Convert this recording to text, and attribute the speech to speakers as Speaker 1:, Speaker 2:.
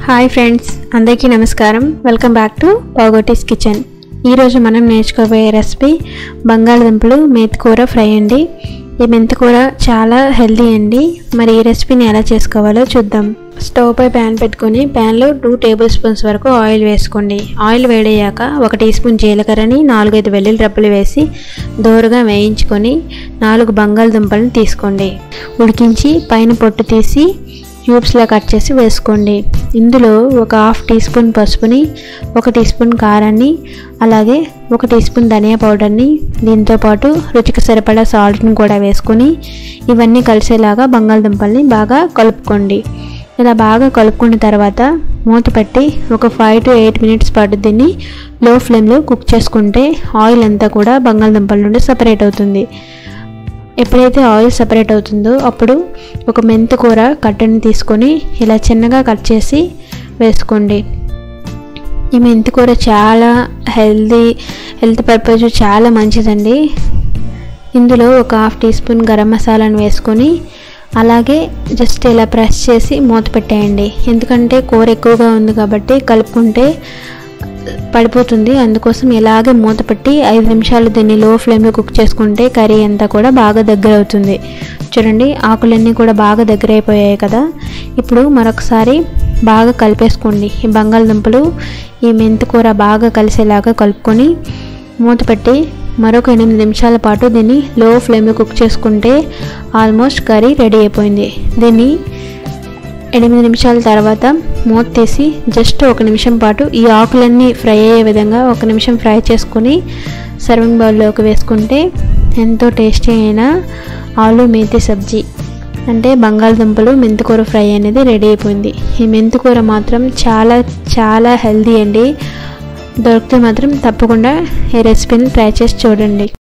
Speaker 1: hi friends అందరికీ నమస్కారం welcome back to పాగోటీస్ కిచెన్ ఈరోజు మనం నేర్చుకోబోయే రెసిపీ బంగాళదుంపలు మెంతికూర ఫ్రై అండి ఈ మెంతికూర చాలా హెల్దీ అండి మరి ఈ రెసిపీని ఎలా చేసుకోవాలో చూద్దాం స్టవ్ పై ప్యాన్ పెట్టుకొని ప్యాన్లో టూ టేబుల్ స్పూన్స్ వరకు ఆయిల్ వేసుకోండి ఆయిల్ వేడయ్యాక ఒక టీ స్పూన్ జీలకర్రని నాలుగైదు వెల్లుల్లి రబ్బలు వేసి దోరగా వేయించుకొని నాలుగు బంగాళదుంపలను తీసుకోండి ఉడికించి పైన పొట్టు తీసి క్యూబ్స్లా కట్ చేసి వేసుకోండి ఇందులో ఒక హాఫ్ టీ స్పూన్ పసుపుని ఒక టీ స్పూన్ కారాన్ని అలాగే ఒక టీ స్పూన్ ధనియా పౌడర్ని దీంతో పాటు రుచికి సరిపడా సాల్ట్ని కూడా వేసుకొని ఇవన్నీ కలిసేలాగా బంగాళదుంపల్ని బాగా కలుపుకోండి ఇలా బాగా కలుపుకున్న తర్వాత మూత పెట్టి ఒక ఫైవ్ టు ఎయిట్ మినిట్స్ పాటు దీన్ని లో ఫ్లేమ్లో కుక్ చేసుకుంటే ఆయిల్ అంతా కూడా బంగాళదుంపల నుండి సపరేట్ అవుతుంది ఎప్పుడైతే ఆయిల్ సపరేట్ అవుతుందో అప్పుడు ఒక మెంతి కూర కట్టని తీసుకొని ఇలా చిన్నగా కట్ చేసి వేసుకోండి ఈ మెంతి కూర చాలా హెల్దీ హెల్త్ పర్పస్ చాలా మంచిదండి ఇందులో ఒక హాఫ్ టీ స్పూన్ గరం మసాలాను వేసుకొని అలాగే జస్ట్ ఇలా ప్రెస్ చేసి మూత పెట్టేయండి ఎందుకంటే కూర ఎక్కువగా ఉంది కాబట్టి కలుపుకుంటే పడిపోతుంది అందుకోసం ఇలాగే మూత పెట్టి ఐదు నిమిషాలు దీన్ని లో ఫ్లేమ్లో కుక్ చేసుకుంటే కర్రీ అంతా కూడా బాగా దగ్గర అవుతుంది చూడండి ఆకులన్నీ కూడా బాగా దగ్గర అయిపోయాయి కదా ఇప్పుడు మరొకసారి బాగా కలిపేసుకోండి ఈ బంగాళదుంపలు ఈ మెంతి కూర బాగా కలిసేలాగా కలుపుకొని మూత పెట్టి మరొక ఎనిమిది నిమిషాల పాటు దీన్ని లో ఫ్లేమ్లో కుక్ చేసుకుంటే ఆల్మోస్ట్ కర్రీ రెడీ అయిపోయింది దీన్ని ఎనిమిది నిమిషాల తర్వాత మూత తీసి జస్ట్ ఒక నిమిషం పాటు ఈ ఆకులన్నీ ఫ్రై అయ్యే విధంగా ఒక నిమిషం ఫ్రై చేసుకొని సర్వింగ్ బౌల్లోకి వేసుకుంటే ఎంతో టేస్టీ అయిన ఆలు మేతి సబ్జీ అంటే బంగాళదుంపలు మెంతికూర ఫ్రై అనేది రెడీ అయిపోయింది ఈ మెంతికూర మాత్రం చాలా చాలా హెల్దీ అండి దొరికితే మాత్రం తప్పకుండా ఈ రెసిపీని ట్రై చేసి చూడండి